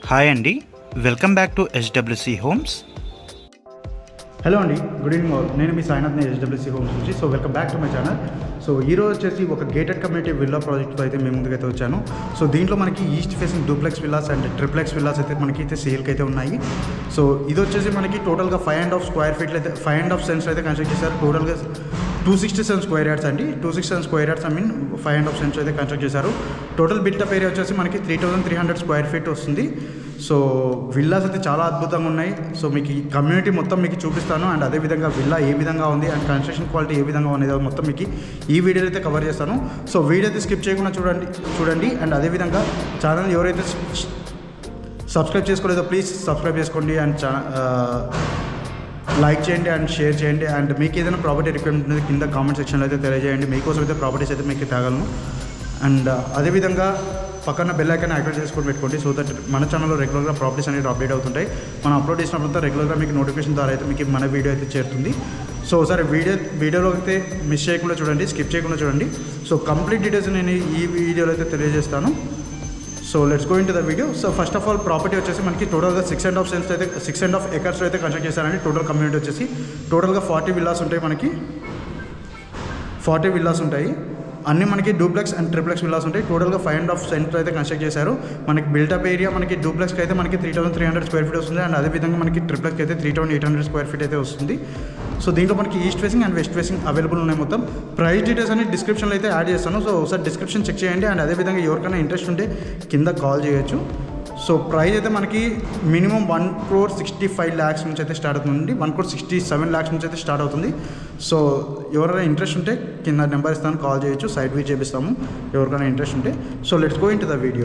hi అండి welcome back to SWC homes hello అండి good evening all నేను మీ సాయినాథ్ నేను హెచ్డబ్ల్యూసీ హోమ్స్ నుంచి so welcome back to my channel so ఈ రోజు వచ్చేసి ఒక గేటెడ్ కమ్యూనిటీ విల్లా ప్రాజెక్ట్తో అయితే మేము ముందుకైతే వచ్చాను సో దీంట్లో మనకి east facing duplex villas and triplex villas అయితే మనకి అయితే సేల్కి అయితే ఉన్నాయి సో ఇది వచ్చేసి మనకి టోటల్గా ఫైవ్ అండ్ హాఫ్ స్క్వేర్ ఫీట్లు అయితే ఫైవ్ అండ్ హాఫ్ సెన్స్ అయితే కన్స్ట్రక్ట్ చేశారు టోటల్గా two sixty seven square yards అండి two sixty seven square yards I mean five and half cents అయితే కన్స్ట్రక్ట్ చేశారు టోటల్ బిల్టప్ ఏరియా వచ్చేసి మనకి three thousand three hundred square feet వస్తుంది so villas అయితే చాలా అద్భుతంగా ఉన్నాయి సో మీకు ఈ కమ్యూనిటీ మొత్తం మీకు చూపిస్తాను అండ్ అదేవిధంగా విల్లా ఏ విధంగా ఉంది అండ్ కన్స్ట్రక్షన్ క్వాలిటీ ఏ విధంగా ఉంది అది మొత్తం మీకు ఈ వీడియోలో అయితే కవర్ చేస్తాను సో వీడియో అయితే స్కిప్ చేయకుండా చూడండి చూడండి అండ్ అదేవిధంగా ఛానల్ ఎవరైతే సబ్స్క్రైబ్ చేసుకోలేదో ప్లీజ్ సబ్స్క్రైబ్ చేసుకోండి అండ్ ఛానల్ లైక్ చేయండి అండ్ షేర్ చేయండి అండ్ మీకు ఏదైనా ప్రాపర్టీ రిక్వైర్మెంట్ ఉంది కింద కామెంట్ సెక్షన్లో అయితే తెలియజేయండి మీకోసం అయితే ప్రాపర్టీస్ అయితే మీకు తేగలను అండ్ అదేవిధంగా పక్కన బెల్ ఐకాన్ యాక్టివేట్ చేసుకొని పెట్టుకోండి సో దట్ మన ఛానల్లో రెగ్యులర్గా ప్రాపర్టీస్ అనేవి అప్డేట్ అవుతుంటాయి మనం అప్లోడ్ చేసినప్పుడు రెగ్యులర్గా మీకు నోటిఫికేషన్ ద్వారా అయితే మీకు మన వీడియో అయితే చేరుతుంది సో ఒకసారి వీడియో వీడియోలో అయితే మిస్ చేయకుండా చూడండి స్కిప్ చేయకుండా చూడండి సో కంప్లీట్ డీటెయిల్స్ నేను ఈ వీడియోలో అయితే తెలియజేస్తాను so let's go into the video so first of all property వచ్చేసి మనకి టోటల్గా సిక్స్ అండ్ హాఫ్ సెన్స్ అయితే సిక్స్ అండ్ హాఫ్ ఎకర్స్ అయితే కన్స్ట్రక్ట్ చేశారండి టోటల్ కమ్యూనిటీ వచ్చేసి టోటల్గా ఫార్టీ విల్లాస్ ఉంటాయి మనకి ఫార్టీ విల్లాస్ ఉంటాయి అన్ని మనకి డూప్లెక్స్ అండ్ ట్రిప్లెక్స్ విల్లాస్ ఉంటాయి టోటల్గా ఫైవ్ అండ్ హాఫ్ సెంటర్ అయితే కన్స్ట్రక్ట్ చేశారు మనకి బిల్టప్ ఏరియా మనకి డూప్లెక్స్కి అయితే మనకి three thousand three hundred square feet వస్తుంది అండ్ అదేవిధంగా మనకి ట్రిప్లెక్స్కి అయితే three thousand eight hundred square feet అయితే వస్తుంది సో దీంట్లో మనకి east facing and west facing available ఉన్నాయి మొత్తం ప్రైస్ డీటెయిల్స్ అన్ని డిస్క్రిప్షన్లో అయితే యాడ్ చేస్తాను సో ఒకసారి డిస్క్రిప్షన్ చెక్ చేయండి అండ్ అదేవిధంగా ఎవరికైనా ఇంట్రెస్ట్ ఉంటే కింద కాల్ చేయొచ్చు సో ప్రైస్ అయితే మనకి minimum one crore sixty five lakhs నుంచి అయితే స్టార్ట్ అవుతుంది one crore sixty seven lakhs నుంచి అయితే స్టార్ట్ అవుతుంది సో ఎవరైనా ఇంట్రెస్ట్ ఉంటే కింద నెంబర్ ఇస్తాను కాల్ చేయొచ్చు సైట్ విజిట్ చేపిస్తాము ఎవరికైనా ఇంట్రెస్ట్ ఉంటే so let's go into the video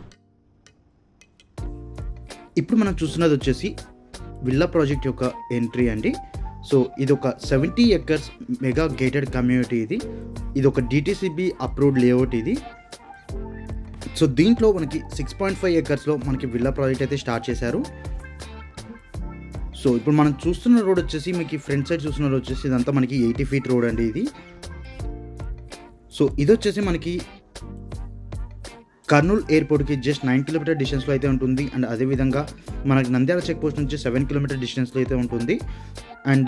ఇప్పుడు మనం చూస్తున్నది వచ్చేసి విల్లా ప్రాజెక్ట్ యొక్క ఎంట్రీ అండి సో ఇది ఒక seventy acres mega gated community ఇది ఇది ఒక డిటీసీబీ అప్రూవ్డ్ లేఅవుట్ ఇది సో దీంట్లో మనకి సిక్స్ పాయింట్ ఫైవ్ ఎకర్స్లో మనకి విల్లా ప్రాజెక్ట్ అయితే స్టార్ట్ చేశారు సో ఇప్పుడు మనం చూస్తున్న రోడ్ వచ్చేసి మీకు ఫ్రంట్ సైడ్ చూస్తున్న రోడ్ వచ్చేసి ఇదంతా మనకి ఎయిటీ ఫీట్ రోడ్ అండి ఇది సో ఇది వచ్చేసి మనకి కర్నూలు ఎయిర్పోర్ట్కి జస్ట్ నైన్ కిలోమీటర్ డిస్టెన్స్లో అయితే ఉంటుంది అండ్ అదేవిధంగా మనకి నంద్యాల చెక్ పోస్ట్ నుంచి సెవెన్ కిలోమీటర్ డిస్టెన్స్లో అయితే ఉంటుంది అండ్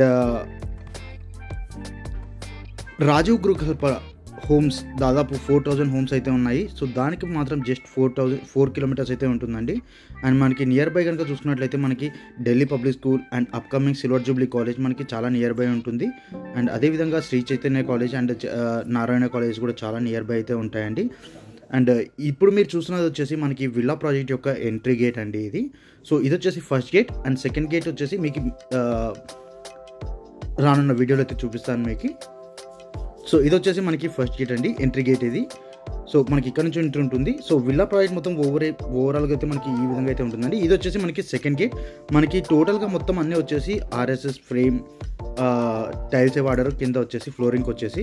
రాజీవ్ గృహ హోమ్స్ దాదాపు ఫోర్ థౌజండ్ హోమ్స్ అయితే ఉన్నాయి సో దానికి మాత్రం just four thousand four kilometres అయితే ఉంటుందండి అండ్ మనకి నియర్ బై కనుక చూసుకున్నట్లయితే మనకి Delhi public school and upcoming silver jubilee college మనకి చాలా నియర్ బై ఉంటుంది అండ్ అదేవిధంగా Shri Chaitanya college and Narayana college కూడా చాలా నియర్ బై అయితే ఉంటాయండి అండ్ ఇప్పుడు మీరు చూస్తున్నది వచ్చేసి మనకి విల్లా ప్రాజెక్ట్ యొక్క ఎంట్రీ గేట్ అండి ఇది సో ఇది వచ్చేసి first gate and second gate వచ్చేసి మీకు రానున్న వీడియోలో అయితే చూపిస్తాను మీకు సో ఇది వచ్చేసి మనకి ఫస్ట్ గేట్ అండి ఎంట్రీ గేట్ ఇది సో మనకి ఇక్కడ నుంచి ఎంట్రీ ఉంటుంది సో విల్లా ప్రాజెక్ట్ మొత్తం ఓవర్ ఓవరాల్గా అయితే మనకి ఈ విధంగా అయితే ఉంటుందండి ఇది వచ్చేసి మనకి సెకండ్ గేట్ మనకి టోటల్గా మొత్తం అన్నీ వచ్చేసి ఆర్ఎస్ఎస్ ఫ్రేమ్ టైల్స్ వాడారు కింద వచ్చేసి ఫ్లోరింగ్ వచ్చేసి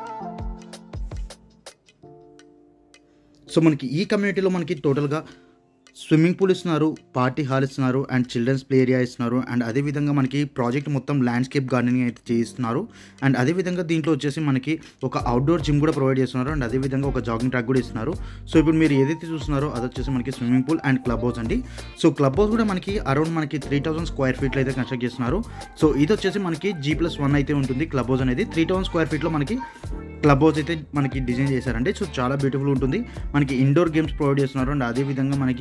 సో మనకి ఈ కమ్యూనిటీలో మనకి టోటల్గా స్విమ్మింగ్ పూల్ ఇస్తున్నారు పార్టీ హాల్ ఇస్తున్నారు అండ్ చిల్డ్రన్స్ ప్లే ఏరియా ఇస్తున్నారు అండ్ అదేవిధంగా మనకి ప్రాజెక్ట్ మొత్తం ల్యాండ్స్కేప్ గార్డెనింగ్ అయితే చేయిస్తున్నారు అండ్ అదేవిధంగా దీంట్లో వచ్చేసి మనకి ఒక అవుట్డోర్ జిమ్ కూడా ప్రొవైడ్ చేస్తున్నారు అండ్ అదేవిధంగా ఒక జాగింగ్ ట్రాక్ కూడా ఇస్తున్నారు సో ఇప్పుడు మీరు ఏదైతే చూస్తున్నారో అది వచ్చేసి మనకి swimming pool and club house అండి సో క్లబ్ హౌస్ కూడా మనకి అరౌండ్ మనకి త్రీ థౌసండ్ స్క్వేర్ ఫీట్లో అయితే కన్స్ట్రక్ట్ చేస్తున్నారు సో ఇది వచ్చేసి మనకి జీ ప్లస్ వన్ అయితే ఉంటుంది క్లబ్ హౌస్ అనేది త్రీ థౌసండ్ స్క్వేర్ ఫీట్లో మనకి క్లబ్ హౌస్ అయితే మనకి డిజైన్ చేశారండి సో చాలా బ్యూటిఫుల్ ఉంటుంది మనకి ఇండోర్ గేమ్స్ ప్రొవైడ్ చేస్తున్నారు అండ్ అదేవిధంగా మనకి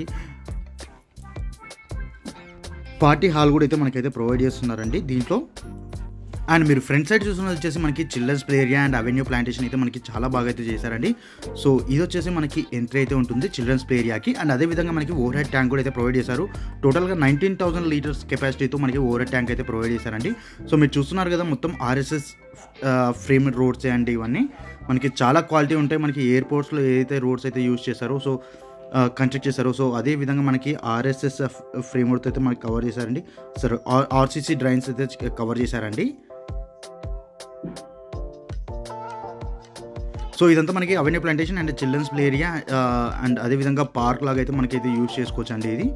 పార్టీ హాల్ కూడా అయితే మనకైతే ప్రొవైడ్ చేస్తున్నారండి దీంట్లో అండ్ మీరు ఫ్రంట్ సైడ్ చూస్తున్నది వచ్చేసి మనకి children's play area and avenue plantation అయితే మనకి చాలా బాగా అయితే చేశారండి సో ఇది వచ్చేసి మనకి ఎంట్రీ అయితే ఉంటుంది చిల్డ్రన్స్ ప్లే ఏరియాకి అండ్ అదేవిధంగా మనకి ఓవర్ హెడ్ ట్యాంక్ కూడా అయితే ప్రొవైడ్ చేశారు టోటల్గా నైన్టీన్ థౌసండ్ లీటర్స్ కెపాసిటీతో మనకి ఓవర్ హెడ్ ట్యాంక్ అయితే ప్రొవైడ్ చేశారండి సో మీరు చూస్తున్నారు కదా మొత్తం ఆర్ఎస్ఎస్ ఫ్రేమ్ రోడ్స్ అండి ఇవన్నీ మనకి చాలా క్వాలిటీ ఉంటాయి మనకి ఎయిర్పోర్ట్స్లో ఏదైతే రోడ్స్ అయితే యూజ్ చేశారో సో కన్స్ట్రక్ట్ చేశారు సో అదే విధంగా మనకి ఆర్ఎస్ఎస్ ఫ్రేమ్వర్క్ అయితే మనకి కవర్ చేశారండి సరే ఆర్సీసీ డ్రైన్స్ అయితే కవర్ చేశారండి సో ఇదంతా మనకి avenue plantation and children's play area and అదేవిధంగా పార్క్ లాగా అయితే మనకైతే యూజ్ చేసుకోవచ్చు అండి ఇది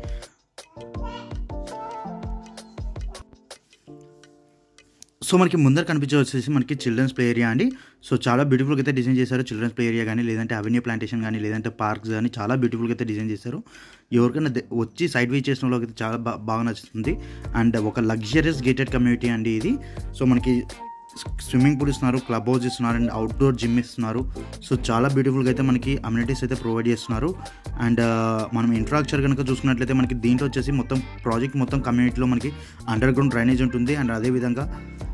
సో మనకి ముందర కనిపించే వచ్చేసి మనకి చిల్డ్రన్స్ ప్లే ఏరియా అండి సో చాలా బ్యూటిఫుల్గా అయితే డిజైన్ చేశారు చిల్డ్రన్స్ ప్లే ఏరియా కానీ లేదంటే అవెన్యూ ప్లాంటేషన్ కానీ లేదంటే పార్క్స్ కానీ చాలా బ్యూటిఫుల్గా అయితే డిజైన్ చేశారు ఎవరికైనా ద- వచ్చి సైడ్ వీ చేసిన వాళ్ళకి అయితే చాలా బా- బాగా నచ్చుతుంది అండ్ ఒక లగ్జరియస్ గేటెడ్ కమ్యూనిటీ అండి ఇది సో మనకి స్విమ్మింగ్ పూల్ ఇస్తున్నారు క్లబ్ హౌస్ ఇస్తున్నారు అండ్ అవుట్డోర్ జిమ్ ఇస్తున్నారు సో చాలా బ్యూటిఫుల్గా అయితే మనకి అమ్యూనిటీస్ అయితే ప్రొవైడ్ చేస్తున్నారు అండ్ మనం ఇన్ఫ్రాస్ట్రక్చర్ కనుక చూసుకున్నట్లయితే మనకి దీంట్లో వచ్చేసి మొత్తం ప్రాజెక్ట్ మొత్తం కమ్యూనిటీలో మనకి అండర్ గ్రౌండ్ డ్రైనేజ్ ఉంటుంది అండ్ అదేవిధంగా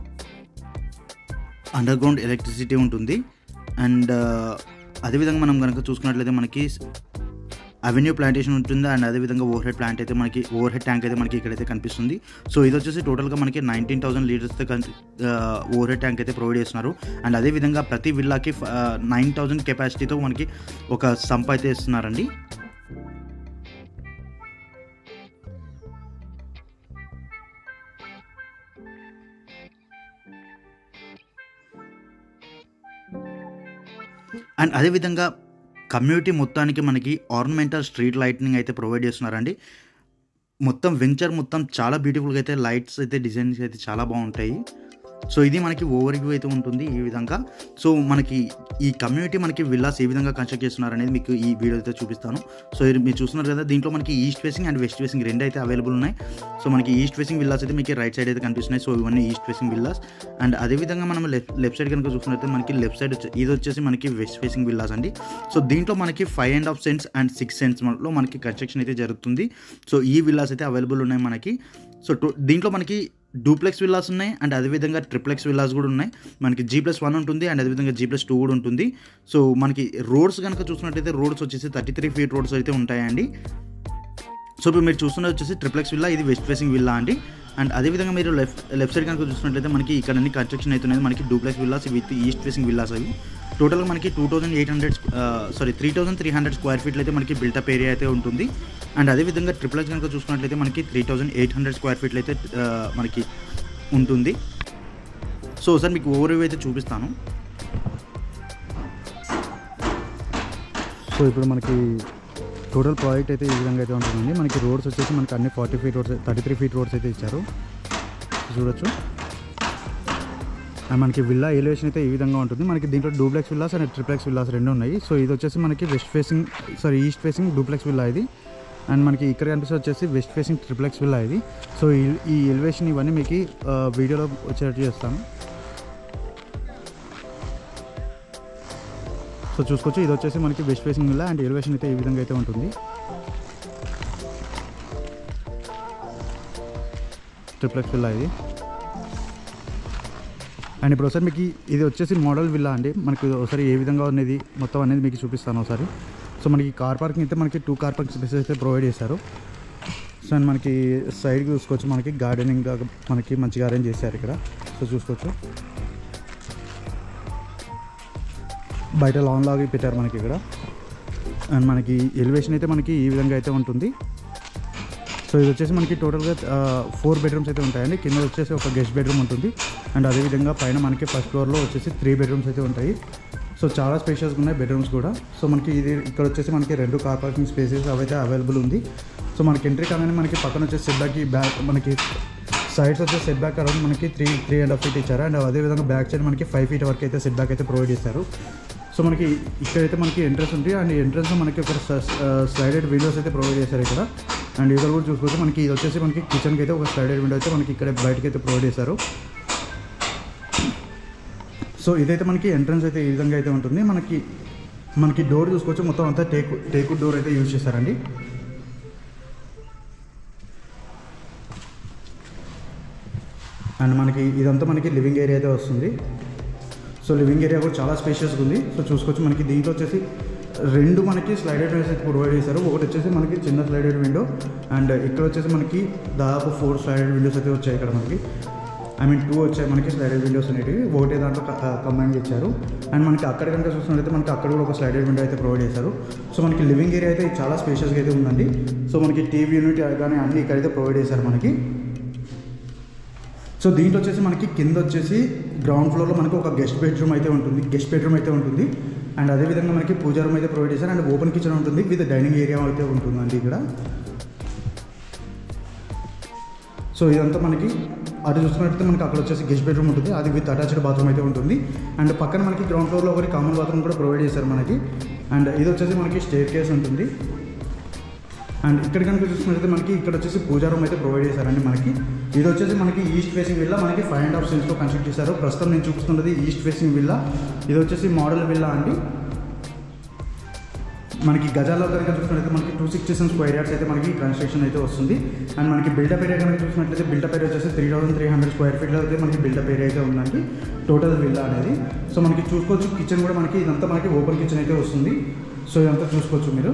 అండర్ గ్రౌండ్ ఎలక్ట్రిసిటీ ఉంటుంది అండ్ అదేవిధంగా మనం కనుక చూసుకున్నట్లయితే మనకి అవెన్యూ ప్లాంటేషన్ ఉంటుంది అండ్ అదేవిధంగా ఓవర్ హెడ్ ప్లాంట్ అయితే మనకి ఓవర్ హెడ్ ట్యాంక్ అయితే మనకి ఇక్కడైతే కనిపిస్తుంది సో ఇది వచ్చేసి టోటల్గా మనకి నైన్టీన్ థౌసండ్ లీటర్స్తో ఓవర్ హెడ్ ట్యాంక్ అయితే ప్రొవైడ్ చేస్తున్నారు అండ్ అదేవిధంగా ప్రతి విల్లాకి నైన్ థౌసండ్ కెపాసిటీతో మనకి ఒక సంప్ అయితే ఇస్తున్నారండి అండ్ అదేవిధంగా కమ్యూనిటీ మొత్తానికి మనకి ఆర్నమెంటల్ స్ట్రీట్ లైట్నింగ్ అయితే ప్రొవైడ్ చేస్తున్నారండి మొత్తం వెంచర్ మొత్తం చాలా బ్యూటిఫుల్గా అయితే లైట్స్ అయితే డిజైన్స్ అయితే చాలా బాగుంటాయి సో ఇది మనకి ఓవర్ వ్యూ అయితే ఉంటుంది ఈ విధంగా సో మనకి ఈ కమ్యూనిటీ మనకి విల్లాస్ ఏ విధంగా కన్స్ట్రక్ట్ చేస్తున్నారు అనేది మీకు ఈ వీడియో అయితే చూపిస్తాను సో ఇది మీరు చూస్తున్నారు కదా దీంట్లో మనకి east facing and west facing రెండు అయితే అవైలబుల్ ఉన్నాయి సో మనకి ఈస్ట్ ఫేసింగ్ విల్లాస్ అయితే మీకు రైట్ సైడ్ అయితే కనిపిస్తున్నాయి సో ఇవన్నీ ఈస్ట్ ఫేసింగ్ విల్లాస్ అండ్ అదేవిధంగా మనం లెఫ్ట్ లెఫ్ట్ సైడ్ కనుక చూసుకున్నట్లయితే మనకి లెఫ్ట్ సైడ్ వచ్చే- ఇది వచ్చేసి మనకి వెస్ట్ ఫేసింగ్ విల్లాస్ అండి సో దీంట్లో మనకి five and half cents and six cents లో మనకి కన్స్ట్రక్షన్ అయితే జరుగుతుంది సో ఈ విల్లాస్ అయితే అవైలబుల్ ఉన్నాయి మనకి సో టో- దీంట్లో మనకి డూప్లెక్స్ విల్లాస్ ఉన్నాయి అండ్ అదేవిధంగా ట్రిప్లెక్స్ విల్లాస్ కూడా ఉన్నాయి మనకి జీ ప్లస్ వన్ ఉంటుంది అండ్ అదేవిధంగా జీ ప్లస్ టూ కూడా ఉంటుంది సో మనకి రోడ్స్ కనుక చూసినట్టయితే రోడ్స్ వచ్చేసి థర్టీ త్రీ ఫీట్ రోడ్స్ అయితే ఉంటాయండి సో ఇప్పుడు మీరు చూస్తున్నది వచ్చేసి ట్రిప్లెక్స్ విల్లా ఇది వెస్ట్ ఫేసింగ్ విల్లా అండి అండ్ అదేవిధంగా మీరు లెఫ్ట్ లెఫ్ట్ సైడ్ కనుక చూసినట్లయితే మనకి ఇక్కడ అన్ని కన్స్ట్రక్షన్ అవుతున్నాయి మనకి duplex villas with east facing villas అవి టోటల్గా మనకి two thousand eight hundred sorry three thousand three hundred square ఫీట్లు అయితే మనకి బిల్టప్ ఏరియా అయితే ఉంటుంది అండ్ అదేవిధంగా ట్రిప్లెక్స్ కనుక చూసుకున్నట్లయితే మనకి three thousand eight hundred square ఫీట్లు అయితే ఆ, మనకి ఉంటుంది సో ఒకసారి మీకు ఓవర్ అయితే చూపిస్తాను సో ఇప్పుడు మనకి టోటల్ ప్రాజెక్ట్ అయితే ఈ విధంగా అయితే ఉంటుందండి మనకి రోడ్స్ వచ్చేసి మనకి అన్ని forty feet roads thirty three feet roads అయితే ఇచ్చారు చూడొచ్చు అండ్ మనకి విల్లా ఎలివేషన్ అయితే ఈ విధంగా ఉంటుంది మనకి దీంట్లో duplex villas and triplex villas రెండు ఉన్నాయి సో ఇది వచ్చేసి మనకి west facing sorry east facing duplex villa ఇది అండ్ మనకి ఇక్కడ కనిపిస్తే వచ్చేసి వెస్ట్ ఫేసింగ్ ట్రిప్లెక్స్ విల్లా ఇది సో ఈ- ఈ ఎలివేషన్ ఇవన్నీ మీకు ఆ, వీడియోలో వచ్చేటట్టు చేస్తాను సో చూసుకోవచ్చు ఇది వచ్చేసి మనకి west facing villa and elevation అయితే ఈ విధంగా అయితే ఉంటుంది ట్రిప్లెక్స్ విల్లా ఇది అండ్ ఇప్పుడు ఒకసారి మీకు ఈ- ఇది వచ్చేసి మోడల్ విల్లా అండి మనకి ఒకసారి ఏ విధంగా ఉన్నది మొత్తం అనేది మీకు చూపిస్తాను ఒకసారి సో మనకి కార్ పార్కింగ్ అయితే మనకి టూ కార్ పార్కింగ్ స్పేసెస్ అయితే ప్రొవైడ్ చేశారు సో అండ్ మనకి సైడ్ చూసుకోవచ్చు మనకి గార్డెనింగ్ మనకి మంచిగా అరేంజ్ చేశారు ఇక్కడ సో చూసుకోవచ్చు బయట లాన్ లాగా పెట్టారు మనకి ఇక్కడ అండ్ మనకి ఎలివేషన్ అయితే మనకి ఈ విధంగా అయితే ఉంటుంది సో ఇది వచ్చేసి మనకి టోటల్గా ఫోర్ బెడ్రూమ్స్ అయితే ఉంటాయండి కింద వచ్చేసి ఒక గెస్ట్ బెడ్రూమ్ ఉంటుంది అండ్ అదేవిధంగా పైన మనకి ఫస్ట్ ఫ్లోర్లో వచ్చేసి త్రీ బెడ్రూమ్స్ అయితే ఉంటాయి సో చాలా స్పేషియస్గా ఉన్నాయి బెడ్రూమ్స్ కూడా సో మనకి ఇది ఇక్కడ వచ్చేసి మనకి రెండు కార్ పార్కింగ్ స్పేసెస్ అవైతే అవైలబుల్ ఉంది సో మనకి ఎంట్రీ కాగానే మనకి పక్కన వచ్చేసి సెట్ బ్యాక్ బ్యాక్ మనకి సైడ్స్ వచ్చే సెట్ బ్యాక్ అరౌండ్ మనకి three three and half feet ఇచ్చారు అండ్ అదేవిధంగా బ్యాక్ సైడ్ మనకి ఫైవ్ ఫీట్ వరకు అయితే సెట్ బ్యాక్ అయితే ప్రొవైడ్ చేశారు సో మనకి ఇక్కడైతే మనకి ఎంట్రెన్స్ ఉంది అండ్ ఎంట్రెన్స్ మనకి ఒక స్లైడెడ్ విండోస్ అయితే ప్రొవైడ్ చేశారు ఇక్కడ అండ్ ఇక్కడ కూడా చూసుకోవచ్చు మనకి ఇది వచ్చేసి మనకి కిచెన్కి అయితే ఒక స్లైడెడ్ విండో అయితే మనకి ఇక్కడ బయటకి అయితే ప్రొవైడ్ చేశారు సో ఇదైతే మనకి ఎంట్రన్స్ అయితే ఈ విధంగా అయితే ఉంటుంది మనకి మనకి డోర్ చూసుకోవచ్చు మొత్తం అంతా టేకు టేకు డోర్ అయితే యూజ్ చేశారండి అండ్ మనకి ఇదంతా మనకి లివింగ్ ఏరియా అయితే వస్తుంది సో లివింగ్ ఏరియా కూడా చాలా స్పేషియస్గా ఉంది సో చూసుకోవచ్చు మనకి దీంట్లో వచ్చేసి రెండు మనకి స్లైడెడ్ విండోస్ అయితే ప్రొవైడ్ చేశారు ఒకటి వచ్చేసి మనకి చిన్న స్లైడెడ్ విండో అండ్ ఇక్కడ వచ్చేసి మనకి దాదాపు ఫోర్ స్లైడెడ్ విండోస్ అయితే వచ్చాయి ఇక్కడ మనకి ఐ మీన్ టూ వచ్చాయి మనకి స్లైడెడ్ విండోస్ అనేవి ఒకటే దాంట్లో కంబైన్ చేశారు అండ్ మనకి అక్కడ కనుక చూసినట్లయితే మనకి అక్కడ కూడా ఒక స్లైడెడ్ విండో అయితే ప్రొవైడ్ చేశారు సో మనకి లివింగ్ ఏరియా అయితే చాలా స్పేషియస్గా అయితే ఉందండి సో మనకి టీవీ యూనిట్ కానీ అన్ని ఇక్కడైతే ప్రొవైడ్ చేశారు మనకి సో దీంట్లో వచ్చేసి మనకి కింద వచ్చేసి గ్రౌండ్ ఫ్లోర్లో మనకి ఒక గెస్ట్ బెడ్రూమ్ అయితే ఉంటుంది గెస్ట్ బెడ్రూమ్ అయితే ఉంటుంది అండ్ అదేవిధంగా మనకి పూజా రూమ్ అయితే ప్రొవైడ్ చేశారు అండ్ ఓపెన్ కిచెన్ ఉంటుంది విత్ డైనింగ్ ఏరియా అయితే ఉంటుందండి ఇక్కడ సో ఇదంతా మనకి అటు చూసుకున్నట్లయితే మనకి అక్కడ వచ్చేసి గెస్ట్ బెడ్రూమ్ ఉంటుంది అది విత్ అటాచ్డ్ బాత్రూమ్ అయితే ఉంటుంది అండ్ పక్కన మనకి గ్రౌండ్ ఫ్లోర్లో ఒకటి కామన్ బాత్రూమ్ కూడా ప్రొవైడ్ చేశారు మనకి అండ్ ఇది వచ్చేసి మనకి స్టేర్ కేస్ ఉంటుంది అండ్ ఇక్కడ కనుక చూసుకున్నట్లయితే మనకి ఇక్కడ వచ్చేసి పూజా రూమ్ అయితే ప్రొవైడ్ చేశారండి మనకి ఇది వచ్చేసి మనకి ఈస్ట్ ఫేసింగ్ విల్లా మనకి ఫైవ్ అండ్ హాఫ్ సెన్స్లో కన్స్ట్రక్ట్ చేశారు ప్రస్తుతం నేను చూపిస్తున్నది ఈస్ట్ ఫేసింగ్ విల్లా ఇది వచ్చేసి మోడల్ విల్లా అండి మనకి గజాల్లో కనుక చూసుకున్నట్లయితే మనకి two sixty seven square yards అయితే మనకి కన్స్ట్రక్షన్ అయితే వస్తుంది అండ్ మనకి బిల్డప్ ఏరియా కనుక చూసినట్లయితే బిల్డప్ ఏరియా వచ్చేసి three thousand three hundred square ఫీట్లో అయితే మనకి బిల్డప్ ఏరియా అయితే ఉందండి టోటల్ విల్లా అనేది సో మనకి చూసుకోవచ్చు కిచెన్ కూడా మనకి ఇదంతా మనకి ఓపెన్ కిచెన్ అయితే వస్తుంది సో ఇదంతా చూసుకోవచ్చు మీరు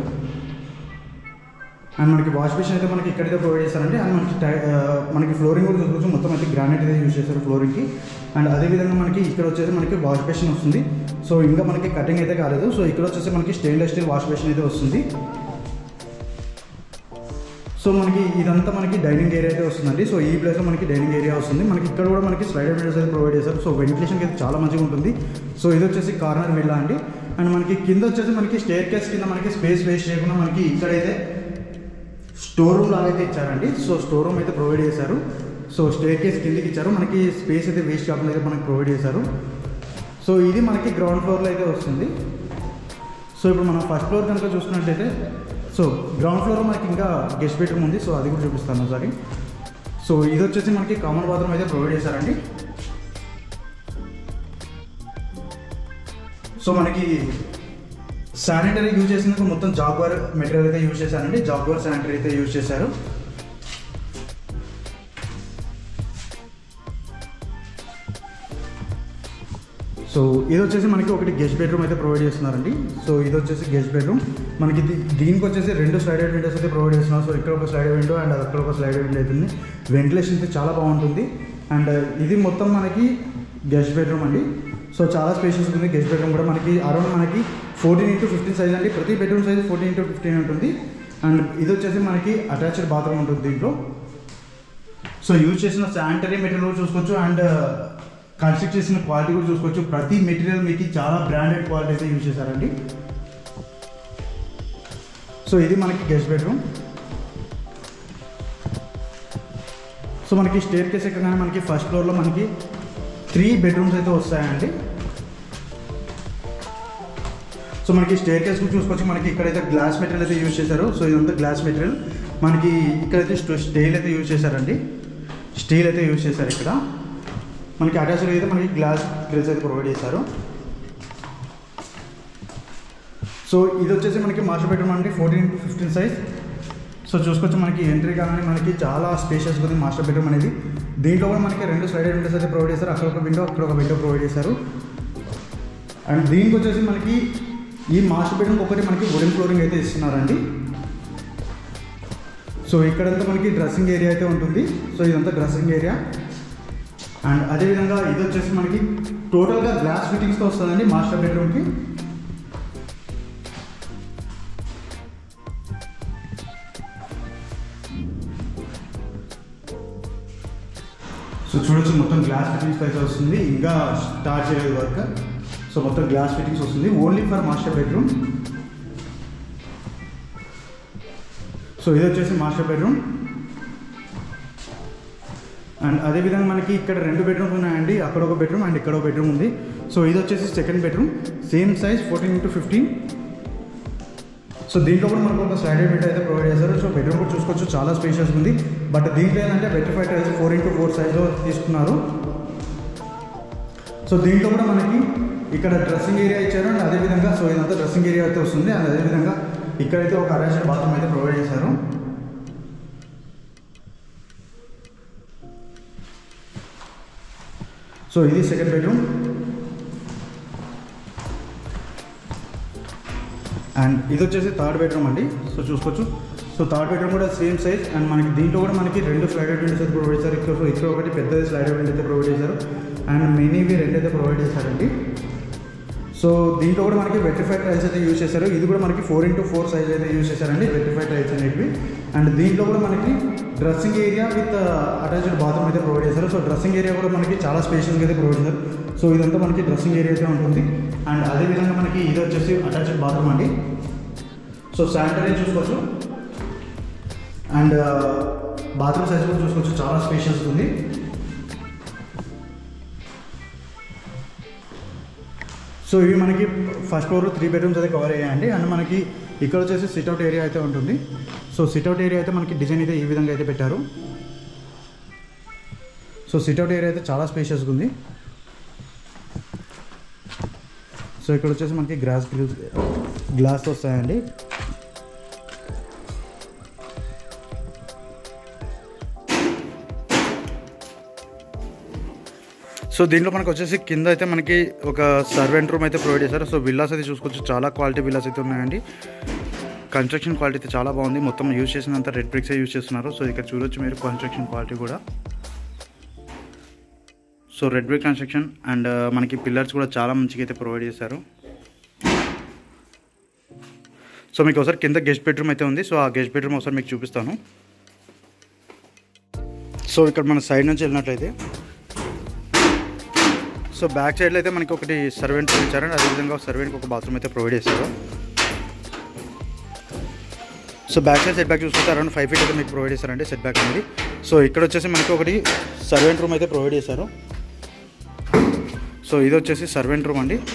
అండ్ మనకి వాష్ బేసిన్ అయితే మనకి ఇక్కడైతే ప్రొవైడ్ చేశారండి అండ్ మనకి టై ఆ, మనకి ఫ్లోరింగ్ కూడా చూసుకోవచ్చు మొత్తం అయితే గ్రానైట్ అయితే యూజ్ చేశారు ఫ్లోరింగ్కి అండ్ అదేవిధంగా మనకి ఇక్కడ వచ్చేసి మనకి వాష్ బేసిన్ వస్తుంది సో ఇంకా మనకి కటింగ్ అయితే కాలేదు సో ఇక్కడ వచ్చేసి మనకి స్టెయిన్లెస్ స్టీల్ వాష్ బేసిన్ అయితే వస్తుంది సో మనకి ఇదంతా మనకి డైనింగ్ ఏరియా అయితే వస్తుందండి సో ఈ ప్లేస్లో మనకి డైనింగ్ ఏరియా వస్తుంది మనకి ఇక్కడ కూడా మనకి స్లైడర్ విండోస్ అయితే ప్రొవైడ్ చేశారు సో వెంటిలేషన్కి అయితే చాలా మంచిగా ఉంటుంది సో ఇది వచ్చేసి కార్నర్ విల్లా అండి అండ్ మనకి కింద వచ్చేసి మనకి స్టేర్ కేస్ కింద మనకి స్పేస్ వేస్ట్ చేయకుండా మనకి ఇక్కడైతే స్టోర్ రూమ్ లాగా అయితే ఇచ్చారండి సో స్టోర్ రూమ్ అయితే ప్రొవైడ్ చేశారు సో స్టేర్ కేస్ కిందకి ఇచ్చారు మనకి స్పేస్ అయితే వేస్ట్ కాకుండా అయితే మనకి ప్రొవైడ్ చేశారు సో ఇది మనకి గ్రౌండ్ ఫ్లోర్లో అయితే వస్తుంది సో ఇప్పుడు మనం ఫస్ట్ ఫ్లోర్ కనుక చూసుకున్నట్టయితే సో గ్రౌండ్ ఫ్లోర్ మనకి ఇంకా గెస్ట్ బెడ్రూమ్ ఉంది సో అది కూడా చూపిస్తాను ఒకసారి సో ఇది వచ్చేసి మనకి కామన్ బాత్రూమ్ అయితే ప్రొవైడ్ చేశారండి సో మనకి శానిటరీ యూజ్ చేసినందుకు మొత్తం జాగ్వార్ మెటీరియల్ అయితే యూజ్ చేశారండి జాగ్వార్ శానిటరీ అయితే యూజ్ చేశారు సో ఇది వచ్చేసి మనకి ఒకటి గెస్ట్ బెడ్రూమ్ అయితే ప్రొవైడ్ చేస్తున్నారండి సో ఇది వచ్చేసి గెస్ట్ బెడ్రూమ్ మనకి దీ- దీనికి వచ్చేసి రెండు స్లైడెడ్ విండోస్ అయితే ప్రొవైడ్ చేస్తున్నారు సో ఇక్కడ ఒక స్లైడెడ్ విండో అండ్ అక్కడ ఒక స్లైడెడ్ విండో అవుతుంది వెంటిలేషన్ అయితే చాలా బాగుంటుంది అండ్ ఇది మొత్తం మనకి గెస్ట్ బెడ్రూమ్ అండి సో చాలా స్పేషియస్ ఉంది గెస్ట్ బెడ్రూమ్ కూడా మనకి అరౌండ్ మనకి ఫోర్టీన్ ఇంటూ ఫిఫ్టీన్ సైజ్ అండి ప్రతి bedroom size fourteen into fifteen ఉంటుంది అండ్ ఇది వచ్చేసి మనకి అటాచ్డ్ బాత్రూమ్ ఉంటుంది దీంట్లో సో యూజ్ చేసిన శానిటరీ మెటీరియల్ కూడా చూసుకోవచ్చు అండ్ కన్స్ట్రక్ట్ చేసిన క్వాలిటీ కూడా చూసుకోవచ్చు ప్రతి మెటీరియల్ మీకు చాలా బ్రాండెడ్ క్వాలిటీ అయితే యూజ్ చేశారండి సో ఇది మనకి గెస్ట్ బెడ్రూమ్ సో మనకి స్టేర్ కేస్ ఎక్కగానే మనకి ఫస్ట్ ఫ్లోర్లో మనకి త్రీ బెడ్రూమ్స్ అయితే వస్తాయండి సో మనకి స్టేర్ కేస్ కూడా చూసుకోవచ్చు మనకి ఇక్కడైతే గ్లాస్ మెటీరియల్ అయితే యూజ్ చేశారు సో ఇదంతా గ్లాస్ మెటీరియల్ మనకి ఇక్కడైతే స్టీల్ అయితే యూజ్ చేశారండి స్టీల్ అయితే యూజ్ చేశారు ఇక్కడ మనకి అటాచ్డ్ అయితే మనకి గ్లాస్ గ్రిల్స్ అయితే ప్రొవైడ్ చేశారు సో ఇది వచ్చేసి మనకి మాస్టర్ బెడ్రూమ్ అండి fourteen to fifteen size so చూసుకోవచ్చు మనకి ఎంట్రీ కాగానే మనకి చాలా స్పేషియస్ ఉంది మాస్టర్ బెడ్రూమ్ అనేది దీంట్లో కూడా మనకి రెండు స్లైడెడ్ విండోస్ అయితే ప్రొవైడ్ చేశారు అక్కడ ఒక విండో అక్కడ ఒక విండో ప్రొవైడ్ చేశారు అండ్ దీనికి వచ్చేసి మనకి ఈ మాస్టర్ బెడ్రూమ్ ఒకటి మనకి వుడెన్ ఫ్లోరింగ్ అయితే ఇస్తున్నారండి సో ఇక్కడంతా మనకి డ్రెస్సింగ్ ఏరియా అయితే ఉంటుంది సో ఇదంతా డ్రెస్సింగ్ ఏరియా అండ్ అదేవిధంగా ఇది వచ్చేసి మనకి టోటల్గా గ్లాస్ ఫిట్టింగ్స్తో వస్తుందండి మాస్టర్ బెడ్రూమ్కి సో చూడొచ్చు మొత్తం గ్లాస్ ఫిట్టింగ్స్ అయితే వస్తుంది ఇంకా స్టార్ట్ చేయలేదు వర్క్ సో మొత్తం గ్లాస్ ఫిట్టింగ్స్ వస్తుంది only for master bedroom so ఇది వచ్చేసి మాస్టర్ బెడ్రూమ్ అండ్ అదేవిధంగా మనకి ఇక్కడ రెండు బెడ్రూమ్స్ ఉన్నాయండి అక్కడ ఒక బెడ్రూమ్ అండ్ ఇక్కడ ఒక బెడ్రూమ్ ఉంది సో ఇది వచ్చేసి second bedroom same size fourteen into fifteen so దీంట్లో కూడా మనకు ఒక స్లైడెడ్ బెడ్ అయితే ప్రొవైడ్ చేశారు సో బెడ్రూమ్ కూడా చూసుకోవచ్చు చాలా స్పేషియస్ ఉంది బట్ దీంట్లో ఏంటంటే vitrified tiles four into four సైజ్లో తీసుకున్నారు సో దీంట్లో కూడా మనకి ఇక్కడ డ్రెస్సింగ్ ఏరియా ఇచ్చారు అండ్ అదేవిధంగా సో ఇదంతా డ్రెస్సింగ్ ఏరియా అయితే వస్తుంది అండ్ అదేవిధంగా ఇక్కడైతే ఒక అటాచ్డ్ బాత్రూమ్ అయితే ప్రొవైడ్ చేశారు సో ఇది సెకండ్ బెడ్రూమ్ అండ్ ఇది వచ్చేసి థర్డ్ బెడ్రూమ్ అండి సో చూసుకోవచ్చు సో థర్డ్ బెడ్రూమ్ కూడా సేమ్ సైజ్ అండ్ మనకి దీంట్లో కూడా మనకి రెండు స్లైడర్ విండోస్ అయితే ప్రొవైడ్ చేశారు ఇక్కడ సో ఇక్కడ ఒకటి పెద్దది స్లైడర్ విండో అయితే ప్రొవైడ్ చేశారు అండ్ మినీవి రెండు అయితే ప్రొవైడ్ చేశారండి సో దీంట్లో కూడా మనకి వెట్రిఫైడ్ టైల్స్ అయితే యూజ్ చేశారు ఇది కూడా మనకి ఫోర్ ఇంటూ ఫోర్ సైజ్ అయితే యూజ్ చేశారండి వెట్రిఫైడ్ టైల్స్ అనేవి అండ్ దీంట్లో కూడా మనకి dressing area with attached bathroom అయితే ప్రొవైడ్ చేశారు సో డ్రెస్సింగ్ ఏరియా కూడా మనకి చాలా స్పేషియస్గా అయితే ప్రొవైడ్ చేశారు సో ఇదంతా మనకి డ్రెస్సింగ్ ఏరియా అయితే ఉంటుంది అండ్ అదేవిధంగా మనకి ఇది వచ్చేసి అటాచ్డ్ బాత్రూమ్ అండి సో శానిటరీ చూసుకోవచ్చు అండ్ బాత్రూమ్ సైజ్ కూడా చూసుకోవచ్చు చాలా స్పేషియస్ ఉంది సో ఇవి మనకి ఫస్ట్ ఫ్లోర్ త్రీ బెడ్రూమ్స్ అయితే కవర్ అయ్యాయండి అండ్ మనకి ఇక్కడ వచ్చేసి సిట్అవుట్ ఏరియా అయితే ఉంటుంది సో సిట్అవుట్ ఏరియా అయితే మనకి డిజైన్ అయితే ఈ విధంగా అయితే పెట్టారు సో సిట్అవుట్ ఏరియా అయితే చాలా స్పేషియస్గా ఉంది సో ఇక్కడ వచ్చేసి మనకి గ్లాస్ గ్రిల్స్ గ్లాస్ వస్తాయండి సో దీంట్లో మనకు వచ్చేసి కింద అయితే మనకి ఒక సర్వెంట్ రూమ్ అయితే ప్రొవైడ్ చేశారు సో విల్లాస్ అయితే చూసుకోవచ్చు చాలా క్వాలిటీ విల్లాస్ అయితే ఉన్నాయండి కన్స్ట్రక్షన్ క్వాలిటీ అయితే చాలా బాగుంది మొత్తం యూజ్ చేసినంత రెడ్ బ్రిక్స్ యూజ్ చేస్తున్నారు సో ఇక్కడ చూడొచ్చు మీరు కన్స్ట్రక్షన్ క్వాలిటీ కూడా so red brick construction and మనకి పిల్లర్స్ కూడా చాలా మంచిగా అయితే ప్రొవైడ్ చేశారు సో మీకు ఒకసారి కింద గెస్ట్ బెడ్రూమ్ అయితే ఉంది సో ఆ గెస్ట్ బెడ్రూమ్ ఒకసారి మీకు చూపిస్తాను సో ఇక్కడ మన సైడ్ నుంచి వెళ్ళినట్లయితే సో బ్యాక్ సైడ్లో అయితే మనకి ఒకటి సర్వెంట్ ఇచ్చారండి అదేవిధంగా సర్వెంట్కి ఒక బాత్రూమ్ అయితే ప్రొవైడ్ చేశారు so back side set back చూసుకుంటే అరౌండ్ ఫైవ్ ఫీట్ అయితే మీకు ప్రొవైడ్ చేశారండి సెట్ బ్యాక్ అనేది సో ఇక్కడ వచ్చేసి మనకి ఒకటి సర్వెంట్ రూమ్ అయితే ప్రొవైడ్ చేశారు సో ఇది వచ్చేసి సర్వెంట్ రూమ్ అండి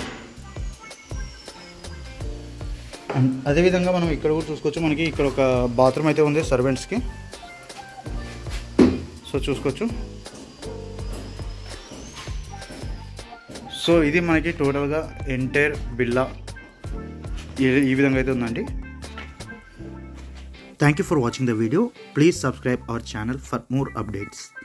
అండ్ అదేవిధంగా మనం ఇక్కడ కూడా చూసుకోవచ్చు మనకి ఇక్కడ ఒక బాత్రూమ్ అయితే ఉంది సర్వెంట్స్కి సో చూసుకోవచ్చు సో ఇది మనకి టోటల్గా ఎంటైర్ బిల్లా ఈ- ఈ విధంగా అయితే ఉందండి thank you for watching the video please subscribe our channel for more updates